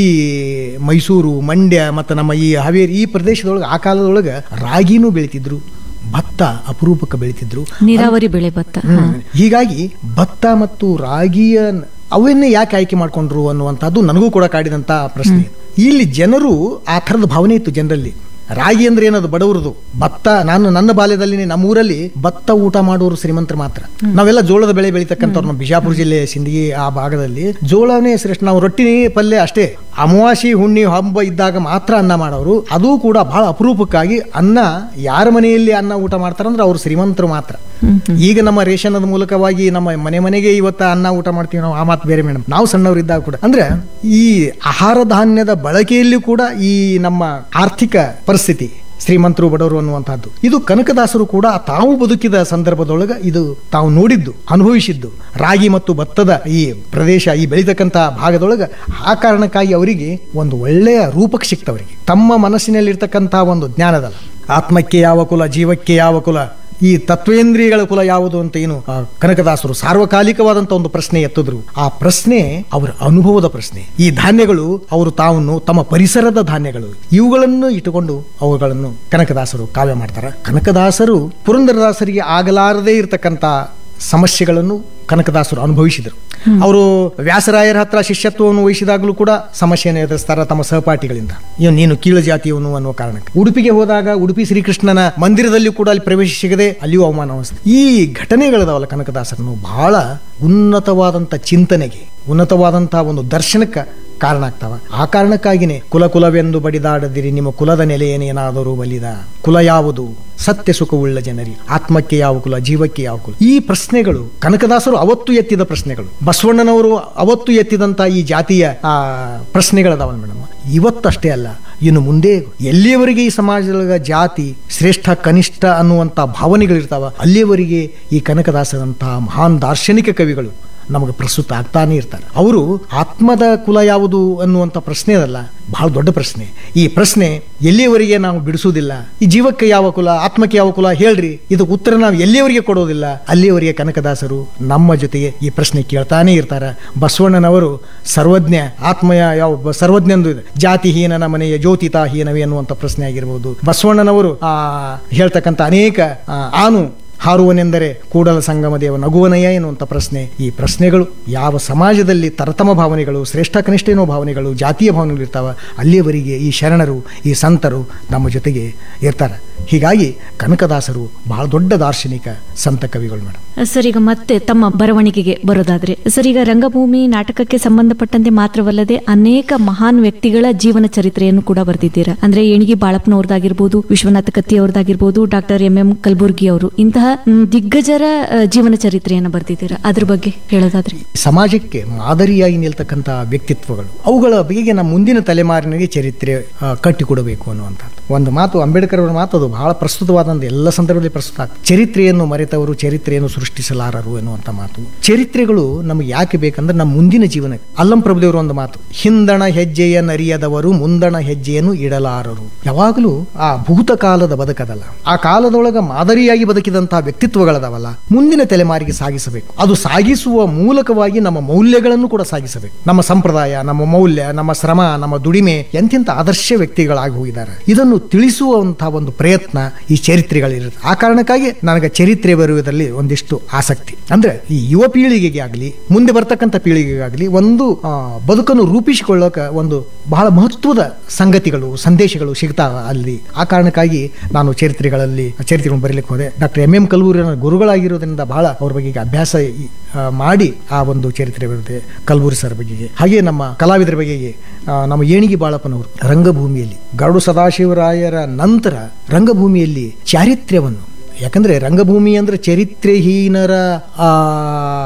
ಮೈಸೂರು ಮಂಡ್ಯ ಮತ್ತು ನಮ್ಮ ಈ ಹಾವೇರಿ ಈ ಪ್ರದೇಶದೊಳಗೆ ಆ ಕಾಲದೊಳಗೆ ರಾಗಿನೂ ಬೆಳಿತಿದ್ರು ಭತ್ತ ಅಪರೂಪಕ್ಕೆ ಬೆಳಿತಿದ್ರು ನೀರಾವರಿ ಬೆಳೆ ಭತ್ತ ಹಾ. ಹ್ಮ್. ಹೀಗಾಗಿ ಭತ್ತ ಮತ್ತು ರಾಗಿಯ ಅವನ್ನೇ ಯಾಕೆ ಆಯ್ಕೆ ಮಾಡ್ಕೊಂಡ್ರು ಅನ್ನುವಂಥದ್ದು ನನಗೂ ಕೂಡ ಕಾಡಿದಂಥ ಪ್ರಶ್ನೆ ಇದು. ಇಲ್ಲಿ ಜನರು ಆ ಥರದ ಭಾವನೆ ಇತ್ತು ಜನರಲ್ಲಿ ರಾಗಿ ಅಂದ್ರೆ ಏನದು ಬಡವರದು ಭತ್ತ ನಾನು ನನ್ನ ಬಾಲ್ಯದಲ್ಲಿ ನಮ್ಮ ಊರಲ್ಲಿ ಭತ್ತ ಊಟ ಮಾಡೋರು ಶ್ರೀಮಂತರು ಮಾತ್ರ ನಾವೆಲ್ಲ ಜೋಳದ ಬೆಳೆ ಬೆಳೀತಕ್ಕಂಥವ್ರು ನಮ್ಮ ಬಿಜಾಪುರ ಜಿಲ್ಲೆ ಸಿಂದಗಿ ಆ ಭಾಗದಲ್ಲಿ ಜೋಳನೇ ಶ್ರೇಷ್ಠ ನಾವು ರೊಟ್ಟಿ ಪಲ್ಯ ಅಷ್ಟೇ ಅಮಾವಾಸಿ ಹುಣ್ಣಿ ಹಬ್ಬ ಇದ್ದಾಗ ಮಾತ್ರ ಅನ್ನ ಮಾಡೋರು ಅದು ಕೂಡ ಬಹಳ ಅಪರೂಪಕ್ಕಾಗಿ ಅನ್ನ ಯಾರ ಮನೆಯಲ್ಲಿ ಅನ್ನ ಊಟ ಮಾಡ್ತಾರಂದ್ರೆ ಅವ್ರು ಶ್ರೀಮಂತರು ಮಾತ್ರ ಈಗ ನಮ್ಮ ರೇಷನದ ಮೂಲಕವಾಗಿ ನಮ್ಮ ಮನೆ ಮನೆಗೆ ಇವತ್ತ ಅನ್ನ ಊಟ ಮಾಡ್ತೀವಿ ನಾವು ಆ ಮಾತು ಬೇರೆ ಮೇಡಮ್ ನಾವು ಸಣ್ಣವರಿದ್ದಾಗ ಕೂಡ ಅಂದ್ರೆ ಈ ಆಹಾರ ಧಾನ್ಯದ ಬಳಕೆಯಲ್ಲಿ ಕೂಡ ಈ ನಮ್ಮ ಆರ್ಥಿಕ ಪರಿಸ್ಥಿತಿ ಶ್ರೀಮಂತರು ಬಡವರು ಅನ್ನುವಂಥದ್ದು ಇದು ಕನಕದಾಸರು ಕೂಡ ತಾವು ಬದುಕಿದ ಸಂದರ್ಭದೊಳಗೆ ಇದು ತಾವು ನೋಡಿದ್ದು ಅನುಭವಿಸಿದ್ದು ರಾಗಿ ಮತ್ತು ಭತ್ತದ ಈ ಪ್ರದೇಶ ಈ ಬೆಳೀತಕ್ಕಂಥ ಭಾಗದೊಳಗೆ ಆ ಕಾರಣಕ್ಕಾಗಿ ಅವರಿಗೆ ಒಂದು ಒಳ್ಳೆಯ ರೂಪಕ್ಕೆ ಸಿಕ್ತವರಿಗೆ ತಮ್ಮ ಮನಸ್ಸಿನಲ್ಲಿರ್ತಕ್ಕಂಥ ಒಂದು ಜ್ಞಾನದಲ್ಲ ಆತ್ಮಕ್ಕೆ ಯಾವ ಕುಲ ಜೀವಕ್ಕೆ ಯಾವ ಕುಲ ಈ ತತ್ವೇಂದ್ರಿಯಗಳ ಕುಲ ಯಾವುದು ಅಂತ ಏನು ಆ, ಕನಕದಾಸರು ಸಾರ್ವಕಾಲಿಕವಾದಂತ ಒಂದು ಪ್ರಶ್ನೆ ಎತ್ತಿದ್ರು ಆ ಪ್ರಶ್ನೆ ಅವರ ಅನುಭವದ ಪ್ರಶ್ನೆ ಈ ಧಾನ್ಯಗಳು ಅವರು ತಾವನ್ನು ತಮ್ಮ ಪರಿಸರದ ಧಾನ್ಯಗಳು ಇವುಗಳನ್ನು ಇಟ್ಟುಕೊಂಡು ಅವುಗಳನ್ನು ಕನಕದಾಸರು ಕಾವ್ಯ ಮಾಡ್ತಾರೆ ಕನಕದಾಸರು ಪುರಂದರದಾಸರಿಗೆ ಆಗಲಾರದೇ ಇರತಕ್ಕಂತ ಸಮಸ್ಯೆಗಳನ್ನು ಕನಕದಾಸರು ಅನುಭವಿಸಿದರು ಅವರು ವ್ಯಾಸರಾಯರ ಹತ್ರ ಶಿಷ್ಯತ್ವವನ್ನು ವಹಿಸಿದಾಗಲೂ ಕೂಡ ಸಮಸ್ಯೆಯನ್ನು ಎದುರಿಸ್ತಾರ ತಮ್ಮ ಸಹಪಾಠಿಗಳಿಂದ ಏನು ನೀನು ಕೀಳು ಜಾತಿಯವನು ಅನ್ನುವ ಕಾರಣಕ್ಕೆ ಉಡುಪಿಗೆ ಹೋದಾಗ ಉಡುಪಿ ಶ್ರೀಕೃಷ್ಣನ ಮಂದಿರದಲ್ಲಿ ಕೂಡ ಅಲ್ಲಿ ಪ್ರವೇಶ ಸಿಗದೆ ಅಲ್ಲಿಯೂ ಅವಮಾನ ಅನಿಸ್ತು ಈ ಘಟನೆಗಳಿದಾವಲ್ಲ ಕನಕದಾಸರನ್ನು ಬಹಳ ಉನ್ನತವಾದಂಥ ಚಿಂತನೆಗೆ ಉನ್ನತವಾದಂತಹ ಒಂದು ದರ್ಶನಕ್ಕೆ ಕಾರಣ ಆಗ್ತಾವ ಆ ಕಾರಣಕ್ಕಾಗಿನೇ ಕುಲ ಕುಲವೆಂದು ಬಡಿದಾಡದಿರಿ ನಿಮ್ಮ ಕುಲದ ನೆಲೆಯೇನೇನಾದರೂ ಬಲಿದ ಕುಲ ಯಾವುದು ಸತ್ಯ ಸುಖವುಳ್ಳ ಜನರಿ ಆತ್ಮಕ್ಕೆ ಯಾವ ಕುಲ ಜೀವಕ್ಕೆ ಯಾವ ಕುಲ ಈ ಪ್ರಶ್ನೆಗಳು ಕನಕದಾಸರು ಅವತ್ತು ಎತ್ತಿದ ಪ್ರಶ್ನೆಗಳು ಬಸವಣ್ಣನವರು ಅವತ್ತು ಎತ್ತಿದಂತ ಈ ಜಾತಿಯ ಆ ಪ್ರಶ್ನೆಗಳದಾವಲ್ಲ ಮೇಡಮ್ ಇವತ್ತಷ್ಟೇ ಅಲ್ಲ ಇನ್ನು ಮುಂದೆ ಎಲ್ಲಿಯವರೆಗೆ ಈ ಸಮಾಜದೊಳಗ ಜಾತಿ ಶ್ರೇಷ್ಠ ಕನಿಷ್ಠ ಅನ್ನುವಂಥ ಭಾವನೆಗಳಿರ್ತಾವ ಅಲ್ಲಿಯವರೆಗೆ ಈ ಕನಕದಾಸರಂತಹ ಮಹಾನ್ ದಾರ್ಶನಿಕ ಕವಿಗಳು ನಮಗೆ ಪ್ರಸ್ತುತ ಆಗ್ತಾನೆ ಇರ್ತಾರೆ ಅವರು ಆತ್ಮದ ಕುಲ ಯಾವುದು ಅನ್ನುವಂಥ ಪ್ರಶ್ನೆ ಅದಲ್ಲ ಬಹಳ ದೊಡ್ಡ ಪ್ರಶ್ನೆ ಈ ಪ್ರಶ್ನೆ ಎಲ್ಲಿಯವರೆಗೆ ನಾವು ಬಿಡಿಸುವುದಿಲ್ಲ ಈ ಜೀವಕ್ಕೆ ಯಾವ ಕುಲ ಆತ್ಮಕ್ಕೆ ಯಾವ ಕುಲ ಹೇಳ್ರಿ ಇದಕ್ಕೆ ಉತ್ತರ ನಾವು ಎಲ್ಲಿಯವರೆಗೆ ಕೊಡೋದಿಲ್ಲ ಅಲ್ಲಿಯವರೆಗೆ ಕನಕದಾಸರು ನಮ್ಮ ಜೊತೆಗೆ ಈ ಪ್ರಶ್ನೆ ಕೇಳ್ತಾನೆ ಇರ್ತಾರೆ ಬಸವಣ್ಣನವರು ಸರ್ವಜ್ಞ ಆತ್ಮಯ ಯಾವ ಸರ್ವಜ್ಞಂದು ಇದೆ ಜಾತಿಹೀನನ ಮನೆಯ ಜ್ಯೋತಿತಾ ಹೀನವೇ ಅನ್ನುವಂಥ ಪ್ರಶ್ನೆ ಆಗಿರ್ಬೋದು ಬಸವಣ್ಣನವರು ಆ ಹೇಳ್ತಕ್ಕಂಥ ಅನೇಕ ಆ, ಆನು ಹಾರುವನೆಂದರೆ ಕೂಡಲ ಸಂಗಮ ದೇವ ನಗುವನಯ ಎನ್ನುವಂಥ ಪ್ರಶ್ನೆ ಈ ಪ್ರಶ್ನೆಗಳು ಯಾವ ಸಮಾಜದಲ್ಲಿ ತರತಮ ಭಾವನೆಗಳು ಶ್ರೇಷ್ಠ ಕನಿಷ್ಠ ಎನ್ನುವ ಭಾವನೆಗಳು ಜಾತೀಯ ಭಾವನೆಗಳು ಇರ್ತಾವ ಅಲ್ಲಿಯವರೆಗೆ ಈ ಶರಣರು ಈ ಸಂತರು ನಮ್ಮ ಜೊತೆಗೆ ಇರ್ತಾರೆ ಹೀಗಾಗಿ ಕನಕದಾಸರು ಬಹಳ ದೊಡ್ಡ ದಾರ್ಶನಿಕ ಸಂತ ಕವಿಗಳು ಮೇಡಮ್ ಸರ್ ಈಗ ಮತ್ತೆ ತಮ್ಮ ಬರವಣಿಗೆಗೆ ಬರೋದಾದ್ರೆ ಸರ್ ಈಗ ರಂಗಭೂಮಿ ನಾಟಕಕ್ಕೆ ಸಂಬಂಧಪಟ್ಟಂತೆ ಮಾತ್ರವಲ್ಲದೆ ಅನೇಕ ಮಹಾನ್ ವ್ಯಕ್ತಿಗಳ ಜೀವನ ಚರಿತ್ರೆಯನ್ನು ಕೂಡ ಬರೆದಿದ್ದೀರಾ ಅಂದ್ರೆ ಏಣಿಗೆ ಬಾಳಪ್ಪನವ್ರದ್ದಾಗಿರ್ಬೋದು ವಿಶ್ವನಾಥ ಕತ್ತಿ ಅವ್ರದ್ದಾಗಿರ್ಬೋದು ಡಾಕ್ಟರ್ ಎಂ ಎಂ ಕಲಬುರ್ಗಿ ಅವರು ಇಂತಹ ಮ್, ದಿಗ್ಗಜರ ಆ, ಜೀವನ ಚರಿತ್ರೆಯನ್ನು ಬರೆದಿದ್ದೀರಾ ಅದ್ರ ಬಗ್ಗೆ ಹೇಳೋದಾದ್ರೆ ಸಮಾಜಕ್ಕೆ ಮಾದರಿಯಾಗಿ ನಿಲ್ತಕ್ಕಂಥ ವ್ಯಕ್ತಿತ್ವಗಳು ಅವುಗಳ ಬಗೆಗೆ ನಮ್ಮ ಮುಂದಿನ ತಲೆಮಾರಿನಿಗೆ ಚರಿತ್ರೆ ಆ, ಕಟ್ಟಿಕೊಡಬೇಕು ಅನ್ನುವಂಥದ್ದು ಒಂದು ಮಾತು ಅಂಬೇಡ್ಕರ್ ಅವರ ಮಾತು ಅದು ಬಹಳ ಪ್ರಸ್ತುತವಾದಂಥ ಎಲ್ಲ ಸಂದರ್ಭದಲ್ಲಿ ಪ್ರಸ್ತುತ ಆಗ್ತದೆ ಚರಿತ್ರೆಯನ್ನು ಮರೆತವರು ಚರಿತ್ರೆಯನ್ನು ಸೃಷ್ಟಿಸಲಾರರು ಎನ್ನುವಂಥ ಮಾತು ಚರಿತ್ರೆಗಳು ನಮಗೆ ಯಾಕೆ ಬೇಕಂದ್ರೆ ನಮ್ಮ ಮುಂದಿನ ಜೀವನಕ್ಕೆ ಅಲ್ಲಂ ಪ್ರಭುದೇವರು ಒಂದು ಮಾತು ಹಿಂದಣ ಹೆಜ್ಜೆಯ ನರಿಯದವರು ಮುಂದಣ ಹೆಜ್ಜೆಯನ್ನು ಇಡಲಾರರು ಯಾವಾಗಲೂ ಆ ಭೂತಕಾಲದ ಬದುಕದಲ್ಲ ಆ ಕಾಲದೊಳಗ ಮಾದರಿಯಾಗಿ ಬದುಕಿದಂತಹ ವ್ಯಕ್ತಿತ್ವಗಳದಾವಲ್ಲ ಮುಂದಿನ ತಲೆಮಾರಿಗೆ ಸಾಗಿಸಬೇಕು ಅದು ಸಾಗಿಸುವ ಮೂಲಕವಾಗಿ ನಮ್ಮ ಮೌಲ್ಯಗಳನ್ನು ಕೂಡ ಸಾಗಿಸಬೇಕು ನಮ್ಮ ಸಂಪ್ರದಾಯ ನಮ್ಮ ಮೌಲ್ಯ ನಮ್ಮ ಶ್ರಮ ನಮ್ಮ ದುಡಿಮೆ ಎಂತೆಂಥ ಆದರ್ಶ ವ್ಯಕ್ತಿಗಳಾಗಿ ಹೋಗಿದ್ದಾರೆ ಇದನ್ನು ತಿಳಿಸುವಂತಹ ಒಂದು ಪ್ರಯತ್ನ ಈ ಚರಿತ್ರೆಗಳಿರುತ್ತೆ ಆ ಕಾರಣಕ್ಕಾಗಿ ನನಗೆ ಚರಿತ್ರೆ ಬರುವುದರಲ್ಲಿ ಒಂದಿಷ್ಟು ಆಸಕ್ತಿ ಅಂದ್ರೆ ಈ ಯುವ ಪೀಳಿಗೆಗೆ ಆಗಲಿ ಮುಂದೆ ಬರ್ತಕ್ಕಂಥ ಪೀಳಿಗೆಗಾಗಲಿ ಒಂದು ಆ, ಬದುಕನ್ನು ರೂಪಿಸಿಕೊಳ್ಳೋಕೆ ಒಂದು ಬಹಳ ಮಹತ್ವದ ಸಂಗತಿಗಳು ಸಂದೇಶಗಳು ಸಿಗ್ತಾವ ಅಲ್ಲಿ ಆ ಕಾರಣಕ್ಕಾಗಿ ನಾನು ಚರಿತ್ರೆಗಳಲ್ಲಿ ಚರಿತ್ರೆಗಳನ್ನು ಬರೀಲಿಕ್ಕೆ ಹೋದೆ ಡಾಕ್ಟರ್ ಎಂ ಎಂ ಕಲ್ಬೂರಿ ನನ್ನ ಗುರುಗಳಾಗಿರೋದ್ರಿಂದ ಬಹಳ ಅವ್ರ ಬಗ್ಗೆ ಅಭ್ಯಾಸ ಈ, ಆ, ಮಾಡಿ ಆ ಒಂದು ಚರಿತ್ರೆ ಬರುತ್ತೆ ಕಲ್ಬೂರಿ ಸರ್ ಬಗೆಗೆ ಹಾಗೆ ನಮ್ಮ ಕಲಾವಿದರ ಬಗೆಗೆ ಆ, ನಮ್ಮ ಏಣಿಗೆ ಬಾಳಪ್ಪನವರು ರಂಗಭೂಮಿಯಲ್ಲಿ ಗರುಡು ಸದಾಶಿವರಾಯರ ನಂತರ ರಂಗಭೂಮಿಯಲ್ಲಿ ಚಾರಿತ್ರ್ಯವನ್ನು ಯಾಕಂದ್ರೆ ರಂಗಭೂಮಿ ಅಂದ್ರೆ ಚರಿತ್ರೆಹೀನರ ಆ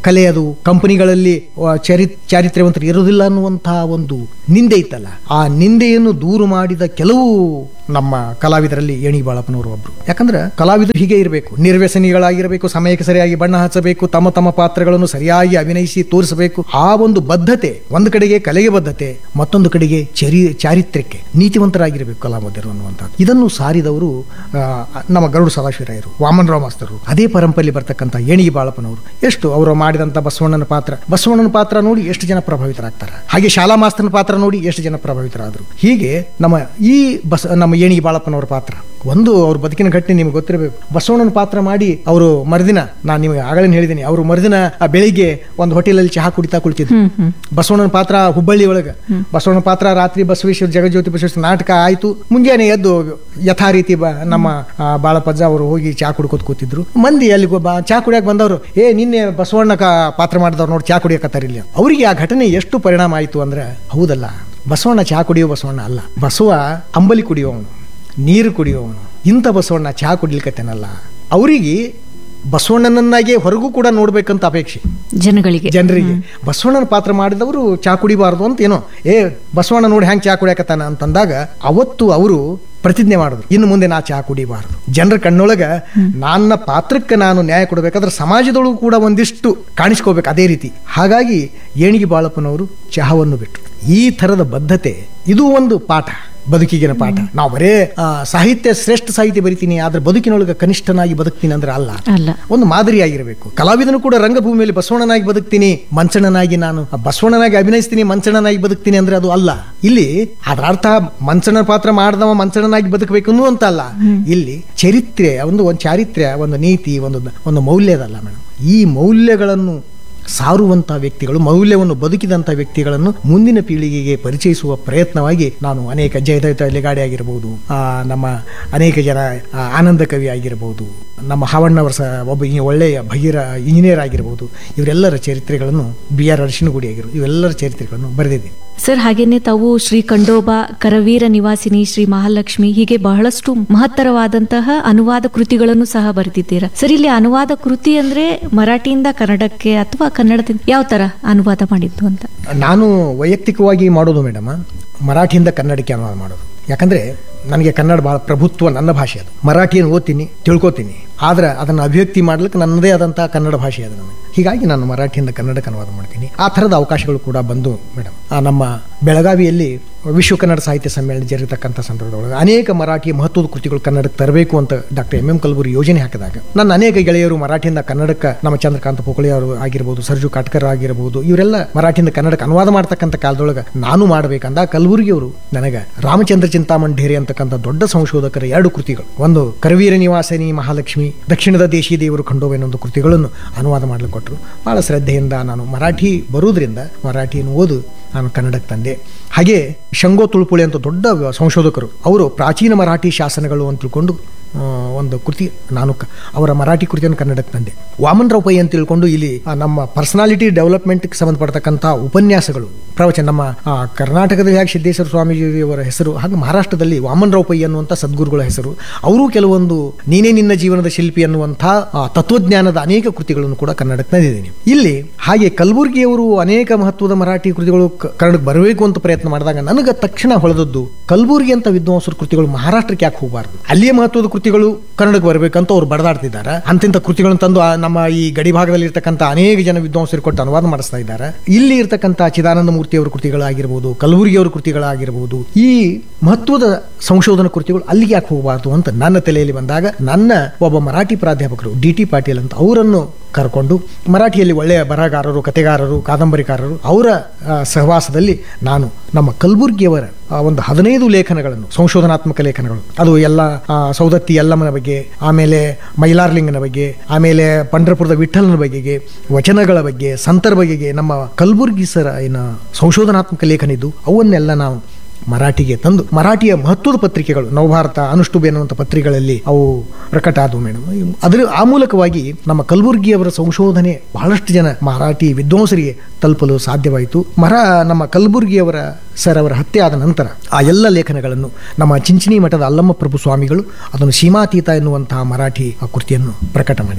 ಕಲೆಯದು ಕಂಪನಿಗಳಲ್ಲಿ ಆ, ಚರಿ ಚಾರಿತ್ರ್ಯವಂತರು ಇರೋದಿಲ್ಲ ಅನ್ನುವಂತಹ ಒಂದು ನಿಂದೆ ಇತ್ತಲ್ಲ ಆ ನಿಂದೆಯನ್ನು ದೂರು ಮಾಡಿದ ಕೆಲವು ನಮ್ಮ ಕಲಾವಿದರಲ್ಲಿ ಏಣಿ ಬಾಳಪ್ಪನವರು ಒಬ್ರು ಯಾಕಂದ್ರೆ ಕಲಾವಿದರು ಹೀಗೆ ಇರಬೇಕು ನಿರ್ವ್ಯಸನಿಗಳಾಗಿರಬೇಕು ಸಮಯಕ್ಕೆ ಸರಿಯಾಗಿ ಬಣ್ಣ ಹಚ್ಚಬೇಕು ತಮ್ಮ ತಮ್ಮ ಪಾತ್ರಗಳನ್ನು ಸರಿಯಾಗಿ ಅಭಿನಯಿಸಿ ತೋರಿಸಬೇಕು ಆ ಒಂದು ಬದ್ಧತೆ ಒಂದು ಕಡೆಗೆ ಕಲೆಗೆ ಬದ್ಧತೆ ಮತ್ತೊಂದು ಕಡೆಗೆ ಚರಿ ಚಾರಿತ್ರ್ಯಕ್ಕೆ ನೀತಿವಂತರಾಗಿರಬೇಕು ಕಲಾವಿದರು ಅನ್ನುವಂಥದ್ದು ಇದನ್ನು ಸಾರಿದವರು ಆ, ನಮ್ಮ ಗರುಡು ಸದಾಶಿವರಾಯರು ವಾಮನರಾವ್ ಮಾಸ್ತರು ಅದೇ ಪರಂಪರೆಯಲ್ಲಿ ಬರ್ತಕ್ಕಂಥ ಏಣಿಗೆ ಬಾಳಪ್ಪನವರು ಎಷ್ಟು ಅವರು ಮಾಡಿದಂಥ ಬಸವಣ್ಣನ ಪಾತ್ರ ಬಸವಣ್ಣನ ಪಾತ್ರ ನೋಡಿ ಎಷ್ಟು ಜನ ಪ್ರಭಾವಿತರಾಗ್ತಾರೆ ಹಾಗೆ ಶಾಲಾ ಮಾಸ್ತರನ ಪಾತ್ರ ನೋಡಿ ಎಷ್ಟು ಜನ ಪ್ರಭಾವಿತರಾದರು ಹೀಗೆ ನಮ್ಮ ಈ ಬಸ ನಮ್ಮ ಏಣಿಗೆ ಬಾಳಪ್ಪನವರ ಪಾತ್ರ ಒಂದು ಅವ್ರ ಬದುಕಿನ ಘಟನೆ ನಿಮ್ಗೆ ಗೊತ್ತಿರಬೇಕು ಬಸವಣ್ಣನ ಪಾತ್ರ ಮಾಡಿ ಅವರು ಮರುದಿನ ನಾನು ನಿಮಗೆ ಆಗಲೇ ಹೇಳಿದ್ದೀನಿ ಅವರು ಮರುದಿನ ಆ ಬೆಳಿಗ್ಗೆ ಒಂದು ಹೋಟೆಲಲ್ಲಿ ಚಹಾ ಕುಡಿತಾ ಕುಳಿತಿದ್ರು ಹ್ಮ್ ಹ್ಮ್ ಬಸವಣ್ಣನ ಪಾತ್ರ ಹುಬ್ಬಳ್ಳಿ ಒಳಗೆ ಬಸವಣ್ಣನ ಪಾತ್ರ ರಾತ್ರಿ ಬಸವೇಶ್ವರ ಜಗಜ್ಯೋತಿ ಬಸವೇಶ್ವರ ನಾಟಕ ಆಯ್ತು ಮುಂಜಾನೆ ಎದ್ದು ಯಥಾ ರೀತಿ ಬ ನಮ್ಮ ಆ, ಬಾಳಪ್ಪಜ್ಜ ಅವರು ಹೋಗಿ ಚಾ ಕುಡ್ಕೋತ ಕೂತಿದ್ರು ಮಂದಿ ಅಲ್ಲಿ ಬಾ ಚಾ ಕುಡಿಯಕ್ಕೆ ಬಂದವರು ಏ ನಿನ್ನೆ ಬಸವಣ್ಣ ಕ ಪಾತ್ರ ಮಾಡಿದವ್ರು ನೋಡಿ ಚಾ ಕುಡಿಯಕತ್ತಾರ ಇಲ್ಲಿ ಅವರಿಗೆ ಆ ಘಟನೆ ಎಷ್ಟು ಪರಿಣಾಮ ಆಯಿತು ಅಂದ್ರೆ ಹೌದಲ್ಲ ಬಸವಣ್ಣ ಚಾ ಕುಡಿಯೋ ಬಸವಣ್ಣ ಅಲ್ಲ ಬಸವ ಅಂಬಲಿ ಕುಡಿಯೋವನು ನೀರು ಕುಡಿಯೋವನು ಇಂಥ ಬಸವಣ್ಣ ಚಹಾ ಕುಡಿಲಿಕತ್ತೇನಲ್ಲ ಅವರಿಗೆ ಬಸವಣ್ಣನನ್ನಾಗೆ ಹೊರಗೂ ಕೂಡ ನೋಡ್ಬೇಕಂತ ಅಪೇಕ್ಷೆ ಜನಗಳಿಗೆ ಜನರಿಗೆ ಬಸವಣ್ಣನ ಪಾತ್ರ ಮಾಡಿದವರು ಚಾ ಕುಡಿಬಾರ್ದು ಅಂತ ಏನೋ ಏ ಬಸವಣ್ಣ ನೋಡಿ ಹೆಂಗ್ ಚಾ ಕುಡಿಯಕತ್ತಾನ ಅಂತಂದಾಗ ಅವತ್ತು ಅವರು ಪ್ರತಿಜ್ಞೆ ಮಾಡಿದ್ರು ಇನ್ನು ಮುಂದೆ ನಾ ಚಾ ಕುಡಿಬಾರದು ಜನರ ಕಣ್ಣೊಳಗ ನನ್ನ ಪಾತ್ರಕ್ಕೆ ನಾನು ನ್ಯಾಯ ಕೊಡಬೇಕಾದ್ರೆ ಸಮಾಜದೊಳಗೂ ಕೂಡ ಒಂದಿಷ್ಟು ಕಾಣಿಸ್ಕೋಬೇಕು ಅದೇ ರೀತಿ ಹಾಗಾಗಿ ಏಣಿಗೆ ಬಾಳಪ್ಪನವರು ಚಹಾವನ್ನು ಬಿಟ್ಟರು ಈ ಥರದ ಬದ್ಧತೆ ಇದು ಒಂದು ಪಾಠ ಬದುಕಿಗಿನ ಪಾಠ ನಾವು ಬರೇ ಆ, ಸಾಹಿತ್ಯ ಶ್ರೇಷ್ಠ ಸಾಹಿತ್ಯ ಬರಿತೀನಿ ಆದ್ರೆ ಬದುಕಿನೊಳಗೆ ಕನಿಷ್ಠನಾಗಿ ಬದುಕ್ತೀನಿ ಅಂದ್ರೆ ಅಲ್ಲ ಅಲ್ಲ ಒಂದು ಮಾದರಿಯಾಗಿರಬೇಕು ಕಲಾವಿದನು ಕೂಡ ರಂಗಭೂಮಿಯಲ್ಲಿ ಬಸವಣ್ಣನಾಗಿ ಬದುಕ್ತೀನಿ ಮಂಚಣ್ಣನಾಗಿ ನಾನು ಆ ಬಸವಣ್ಣನಾಗಿ ಅಭಿನಯಿಸ್ತೀನಿ ಮಂಚಣ್ಣನಾಗಿ ಬದುಕ್ತೀನಿ ಅಂದ್ರೆ ಅದು ಅಲ್ಲ ಇಲ್ಲಿ ಅದರ ಅರ್ಥ ಮಂಚಣ್ಣ ಪಾತ್ರ ಮಾಡಿದವ ಮಂಚಣ್ಣನಾಗಿ ಬದುಕಬೇಕು ಅನ್ನುವಂತ ಅಲ್ಲ ಇಲ್ಲಿ ಚರಿತ್ರೆ ಒಂದು ಒಂದು ಚಾರಿತ್ರ್ಯ ಒಂದು ನೀತಿ ಒಂದು ಒಂದು ಮೌಲ್ಯದಲ್ಲ ಮೇಡಮ್ ಈ ಮೌಲ್ಯಗಳನ್ನು ಸಾರುವಂಥ ವ್ಯಕ್ತಿಗಳು ಮೌಲ್ಯವನ್ನು ಬದುಕಿದಂಥ ವ್ಯಕ್ತಿಗಳನ್ನು ಮುಂದಿನ ಪೀಳಿಗೆಗೆ ಪರಿಚಯಿಸುವ ಪ್ರಯತ್ನವಾಗಿ ನಾನು ಅನೇಕ ಜಯದತ್ತ ಲೆಗಾಡೆ ಆಗಿರಬಹುದು ಆ, ನಮ್ಮ ಅನೇಕ ಜನ ಆ, ಆನಂದ ಕವಿ ಆಗಿರಬಹುದು ನಮ್ಮ ಹಾವಣ್ಣವರ ಸಹ ಒಬ್ಬ ಈ ಒಳ್ಳೆಯ ಭಗೀರ ಇಂಜಿನಿಯರ್ ಆಗಿರಬಹುದು ಇವರೆಲ್ಲರ ಚರಿತ್ರೆಗಳನ್ನು ಬಿ ಆರ್ ಅರಶಿನಗುಡಿ ಆಗಿರ್ಬೋದು ಇವೆಲ್ಲರ ಚರಿತ್ರೆಗಳನ್ನು ಬರೆದಿದ್ದೀನಿ ಸರ್ ಹಾಗೇನೆ ತಾವು ಶ್ರೀ ಖಂಡೋಬಾ ಕರವೀರ ನಿವಾಸಿನಿ ಶ್ರೀ ಮಹಾಲಕ್ಷ್ಮಿ ಹೀಗೆ ಬಹಳಷ್ಟು ಮಹತ್ತರವಾದಂತಹ ಅನುವಾದ ಕೃತಿಗಳನ್ನು ಸಹ ಬರೆದಿದ್ದೀರಾ ಸರ್ ಇಲ್ಲಿ ಅನುವಾದ ಕೃತಿ ಅಂದ್ರೆ ಮರಾಠಿಯಿಂದ ಕನ್ನಡಕ್ಕೆ ಅಥವಾ ಕನ್ನಡದಿಂದ ಯಾವ ತರ ಅನುವಾದ ಮಾಡಿದ್ದು ಅಂತ ನಾನು ವೈಯಕ್ತಿಕವಾಗಿ ಮಾಡೋದು ಮೇಡಮ್ ಮರಾಠಿಯಿಂದ ಕನ್ನಡಕ್ಕೆ ಅನುವಾದ ಮಾಡೋದು ಯಾಕಂದ್ರೆ ನನಗೆ ಕನ್ನಡ ಭಾಳ ಪ್ರಭುತ್ವ ನನ್ನ ಭಾಷೆ ಅದು ಮರಾಠಿಯನ್ನು ಓದ್ತೀನಿ ತಿಳ್ಕೊತೀನಿ ಆದ್ರೆ ಅದನ್ನು ಅಭಿವ್ಯಕ್ತಿ ಮಾಡ್ಲಿಕ್ಕೆ ನನ್ನದೇ ಆದಂಥ ಕನ್ನಡ ಭಾಷೆ ಅದು ನನಗೆ ಹೀಗಾಗಿ ನಾನು ಮರಾಠಿಯಿಂದ ಕನ್ನಡಕ್ಕೆ ಅನುವಾದ ಮಾಡ್ತೀನಿ ಆ ಥರದ ಅವಕಾಶಗಳು ಕೂಡ ಬಂದು ಮೇಡಮ್ ಆ ನಮ್ಮ ಬೆಳಗಾವಿಯಲ್ಲಿ ವಿಶ್ವ ಕನ್ನಡ ಸಾಹಿತ್ಯ ಸಮ್ಮೇಳನ ಜರುಗತಕ್ಕಂಥ ಸಂದರ್ಭದೊಳಗೆ ಅನೇಕ ಮರಾಠಿ ಮಹತ್ವದ ಕೃತಿಗಳು ಕನ್ನಡಕ್ಕೆ ತರಬೇಕು ಅಂತ ಡಾಕ್ಟರ್ ಎಂ ಎಂ ಕಲ್ಬುರಿ ಯೋಜನೆ ಹಾಕಿದಾಗ ನನ್ನ ಅನೇಕ ಗೆಳೆಯರು ಮರಾಠಿಯಿಂದ ಕನ್ನಡಕ್ಕೆ ನಮ್ಮ ಚಂದ್ರಕಾಂತ ಪೋಕಳಿ ಅವರು ಆಗಿರ್ಬೋದು ಸರ್ಜು ಕಾಟ್ಕರ್ ಆಗಿರ್ಬೋದು ಇವರೆಲ್ಲ ಮರಾಠಿಯಿಂದ ಕನ್ನಡಕ್ಕೆ ಅನುವಾದ ಮಾಡ್ತಕ್ಕಂಥ ಕಾಲದೊಳಗೆ ನಾನು ಮಾಡಬೇಕಂದ ಕಲಬುರಗಿ ಅವರು ನನಗೆ ರಾಮಚಂದ್ರ ಚಿಂತಾಮಣ್ ಢೇರೆ ಅಂತಕ್ಕಂಥ ದೊಡ್ಡ ಸಂಶೋಧಕರ ಎರಡು ಕೃತಿಗಳು ಒಂದು ಕರವೀರ ನಿವಾಸಿನಿ ಮಹಾಲಕ್ಷ್ಮಿ ದಕ್ಷಿಣದ ದೇಶಿ ದೇವರು ಖಂಡೋಬ ಎನ್ನುವಂಥ ಕೃತಿಗಳನ್ನು ಅನುವಾದ ಮಾಡಲು ಕೊಟ್ಟರು ಭಾಳ ಶ್ರದ್ಧೆಯಿಂದ ನಾನು ಮರಾಠಿ ಬರುವುದರಿಂದ ಮರಾಠಿಯನ್ನು ಓದು ನಾನು ಕನ್ನಡಕ್ಕೆ ತಂದೆ ಹಾಗೆ ಶಂಗೋ ತುಳುಪುಳಿ ಅಂತ ದೊಡ್ಡ ಸಂಶೋಧಕರು ಅವರು ಪ್ರಾಚೀನ ಮರಾಠಿ ಶಾಸನಗಳು ಅಂತ ತಿಳ್ಕೊಂಡು ಆ, ಒಂದು ಕೃತಿ ನಾನು ಕ- ಅವರ ಮರಾಠಿ ಕೃತಿಯನ್ನು ಕನ್ನಡಕ್ಕೆ ತಂದೆ ವಾಮನ್ ರಾವ್ ಪೈ ಅಂತ ತಿಳ್ಕೊಂಡು ಇಲ್ಲಿ ಆ, ನಮ್ಮ ಪರ್ಸನಾಲಿಟಿ ಡೆವಲಪ್ಮೆಂಟ್ಗೆ ಸಂಬಂಧಪಡ್ತಕ್ಕಂಥ ಉಪನ್ಯಾಸಗಳು ಪ್ರವಚನ ನಮ್ಮ ಆ, ಕರ್ನಾಟಕದಲ್ಲಿ ಹೇಗೆ ಸಿದ್ದೇಶ್ವರ ಸ್ವಾಮೀಜಿಯವರ ಹೆಸರು ಹಾಗೆ ಮಹಾರಾಷ್ಟ್ರದಲ್ಲಿ ವಾಮನ್ ರಾವ್ ಪೈ ಅನ್ನುವಂಥ ಸದ್ಗುರುಗಳ ಹೆಸರು ಅವರು ಕೆಲವೊಂದು ನೀನೇ ನಿನ್ನ ಜೀವನದ ಶಿಲ್ಪಿ ಅನ್ನುವಂಥ ಆ, ತತ್ವಜ್ಞಾನದ ಅನೇಕ ಕೃತಿಗಳನ್ನು ಕೂಡ ಕನ್ನಡಕ್ಕೆ ತಂದಿದ್ದೀನಿ ಇಲ್ಲಿ ಹಾಗೆ ಕಲಬುರ್ಗಿಯವರು ಅನೇಕ ಮಹತ್ವದ ಮರಾಠಿ ಕೃತಿಗಳು ಕ- ಕನ್ನಡಕ್ಕೆ ಬರಬೇಕು ಅಂತ ಪ್ರಯತ್ನ ಮಾಡಿದಾಗ ನನಗೆ ತಕ್ಷಣ ಹೊಳೆದದ್ದು ಕಲಬುರ್ಗಿ ಅಂತ ವಿದ್ವಾಂಸರ ಕೃತಿಗಳು ಮಹಾರಾಷ್ಟ್ರಕ್ಕೆ ಯಾಕೆ ಹೋಗಬಾರ್ದು ಅಲ್ಲಿಯೇ ಮಹತ್ವದ ಕೃತಿಗಳು ಕನ್ನಡಕ್ಕೆ ಬರಬೇಕಂತ ಅವ್ರು ಬಡದಾಡ್ತಿದ್ದಾರೆ ಅಂತಿಂತ ಕೃತಿಗಳನ್ನು ತಂದು ಆ ನಮ್ಮ ಈ ಗಡಿ ಭಾಗದಲ್ಲಿ ಇರ್ತಕ್ಕಂಥ ಅನೇಕ ಜನ ವಿದ್ವಾಂಸರು ಕೊಟ್ಟು ಅನುವಾದ ಮಾಡಿಸ್ತಾ ಇದ್ದಾರೆ ಇಲ್ಲಿ ಇರ್ತಕ್ಕಂಥ ಚಿದಾನಂದ ಮೂರ್ತಿಯವರ ಕೃತಿಗಳಾಗಿರ್ಬೋದು ಕಲಬುರ್ಗಿಯವರ ಕೃತಿಗಳಾಗಿರ್ಬೋದು ಈ ಮಹತ್ವದ ಸಂಶೋಧನಾ ಕೃತಿಗಳು ಅಲ್ಲಿಗೆ ಯಾಕೆ ಹೋಗಬಾರ್ದು ಅಂತ ನನ್ನ ತಲೆಯಲ್ಲಿ ಬಂದಾಗ ನನ್ನ ಒಬ್ಬ ಮರಾಠಿ ಪ್ರಾಧ್ಯಾಪಕರು ಡಿ ಟಿ ಪಾಟೀಲ್ ಅಂತ ಅವರನ್ನು ಕರ್ಕೊಂಡು ಮರಾಠಿಯಲ್ಲಿ ಒಳ್ಳೆಯ ಬರಹಗಾರರು ಕತೆಗಾರರು ಕಾದಂಬರಿಕಾರರು ಅವರ ಆ, ಸಹವಾಸದಲ್ಲಿ ನಾನು ನಮ್ಮ ಕಲಬುರ್ಗಿಯವರ ಆ, ಒಂದು ಹದಿನೈದು ಲೇಖನಗಳನ್ನು ಸಂಶೋಧನಾತ್ಮಕ ಲೇಖನಗಳು ಅದು ಎಲ್ಲ ಆ, ಸೌದತ್ತಿ ಯಲ್ಲಮ್ಮನ ಬಗ್ಗೆ ಆಮೇಲೆ ಮೈಲಾರ್ಲಿಂಗನ ಬಗ್ಗೆ ಆಮೇಲೆ ಪಂಡ್ರಪುರದ ವಿಠಲನ ಬಗೆಗೆ ವಚನಗಳ ಬಗ್ಗೆ ಸಂತರ ಬಗೆಗೆ ನಮ್ಮ ಕಲಬುರ್ಗಿ ಸರ ಏನು ಸಂಶೋಧನಾತ್ಮಕ ಲೇಖನ ಇದ್ದು ಅವನ್ನೆಲ್ಲ ನಾವು ಮರಾಠಿಗೆ ತಂದು ಮರಾಠಿಯ ಮಹತ್ವದ ಪತ್ರಿಕೆಗಳು ನವಭಾರತ ಅನುಷ್ಠುಬ್ ಎನ್ನುವಂಥ ಪತ್ರಿಕೆಗಳಲ್ಲಿ ಅವು ಪ್ರಕಟ ಆದವು ಮೇಡಮ್ ಅದರ ಆ ಮೂಲಕವಾಗಿ ನಮ್ಮ ಕಲಬುರ್ಗಿಯವರ ಸಂಶೋಧನೆ ಬಹಳಷ್ಟು ಜನ ಮರಾಠಿ ವಿದ್ವಾಂಸರಿಗೆ ತಲುಪಲು ಸಾಧ್ಯವಾಯಿತು ಮರ ನಮ್ಮ ಕಲಬುರ್ಗಿಯವರ ಸರ್ ಅವರ ಹತ್ಯೆ ಆದ ನಂತರ ಆ ಎಲ್ಲ ಲೇಖನಗಳನ್ನು ನಮ್ಮ ಚಿಂಚಿನಿ ಮಠದ ಅಲ್ಲಮ್ಮ ಪ್ರಭು ಸ್ವಾಮಿಗಳು ಅದನ್ನು ಸೀಮಾತೀತ ಎನ್ನುವಂತಹ ಮರಾಠಿ ಆ ಕೃತಿಯನ್ನು ಪ್ರಕಟ ಮಾಡಿದ್ದಾರೆ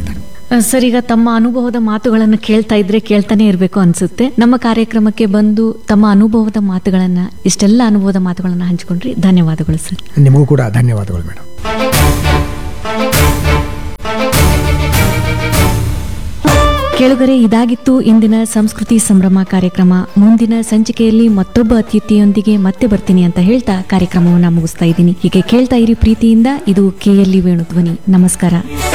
ಅಹ್, ಸರ್ ಈಗ ತಮ್ಮ ಅನುಭವದ ಮಾತುಗಳನ್ನು ಕೇಳ್ತಾ ಇದ್ರೆ ಕೇಳ್ತಾನೆ ಇರಬೇಕು ಅನ್ಸುತ್ತೆ ನಮ್ಮ ಕಾರ್ಯಕ್ರಮಕ್ಕೆ ಬಂದು ತಮ್ಮ ಅನುಭವದ ಮಾತುಗಳನ್ನ ಇಷ್ಟೆಲ್ಲ ಅನುಭವದ ಮಾತುಗಳನ್ನ ಹಂಚಿಕೊಂಡ್ರಿ ಧನ್ಯವಾದಗಳು ಸರ್ ನಿಮಗೂ ಕೂಡ ಧನ್ಯವಾದಗಳು ಮೇಡಮ್ ಕೇಳುಗರೆ ಇದಾಗಿತ್ತು ಇಂದಿನ ಸಂಸ್ಕೃತಿ ಸಂಭ್ರಮ ಕಾರ್ಯಕ್ರಮ ಮುಂದಿನ ಸಂಚಿಕೆಯಲ್ಲಿ ಮತ್ತೊಬ್ಬ ಅತಿಥಿಯೊಂದಿಗೆ ಮತ್ತೆ ಬರ್ತೀನಿ ಅಂತ ಹೇಳ್ತಾ ಕಾರ್ಯಕ್ರಮವನ್ನ ಮುಗಿಸ್ತಾ ಇದ್ದೀನಿ ಹೀಗೆ ಕೇಳ್ತಾ ಇರಿ ಪ್ರೀತಿಯಿಂದ ಇದು ಕೆಎಲ್ಇ ವೇಣುಧ್ವನಿ ನಮಸ್ಕಾರ